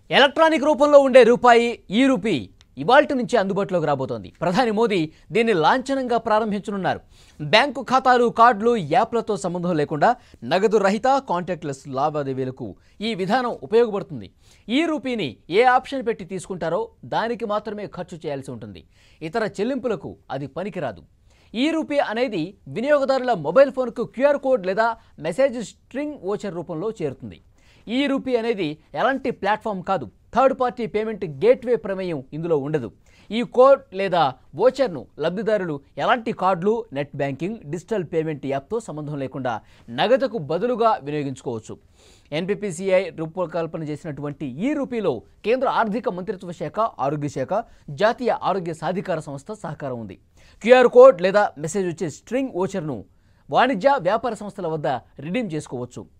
electronic రూపంలో ఉండే రూపాయి ఈ రూపీ ఇవాల్టి నుంచి అందుబాటులోకి రాబోతోంది ప్రధాని మోదీ దీన్ని లాంఛనంగా ప్రారంభించనున్నారు బ్యాంకు ఖాతాలు కార్డులు యాప్లతో సంబంధం లేకుండా నగదు రహిత కాంటాక్ట్లెస్ లావాదేవీలకు ఈ విధానం ఉపయోగపడుతుంది ఈ రూపీని ఏ ఆప్షన్ పెట్టి తీసుకుంటారో దానికి మాత్రమే ఖర్చు చేయాల్సి ఉంటుంది ఇతర చెల్లింపులకు అది పనికిరాదు ఈ రూపీ అనేది వినియోగదారుల మొబైల్ ఫోన్కు క్యూఆర్ కోడ్ లేదా మెసేజ్ స్ట్రింగ్ ఓచర్ రూపంలో చేరుతుంది ఈ రూపీ అనేది ఎలాంటి ప్లాట్ఫామ్ కాదు థర్డ్ పార్టీ పేమెంట్ గేట్వే ప్రమేయం ఇందులో ఉండదు ఈ కోడ్ లేదా వోచర్ను లబ్ధిదారులు ఎలాంటి కార్డులు నెట్ బ్యాంకింగ్ డిజిటల్ పేమెంట్ యాప్తో సంబంధం లేకుండా నగదుకు బదులుగా వినియోగించుకోవచ్చు ఎన్పిపిసిఐ రూపకల్పన చేసినటువంటి ఈ రూపీలో కేంద్ర ఆర్థిక మంత్రిత్వ శాఖ ఆరోగ్య శాఖ జాతీయ ఆరోగ్య సాధికార సంస్థ సహకారం ఉంది క్యూఆర్ కోడ్ లేదా మెసేజ్ వచ్చే స్ట్రింగ్ ఓచర్ను వాణిజ్య వ్యాపార సంస్థల వద్ద రిడీమ్ చేసుకోవచ్చు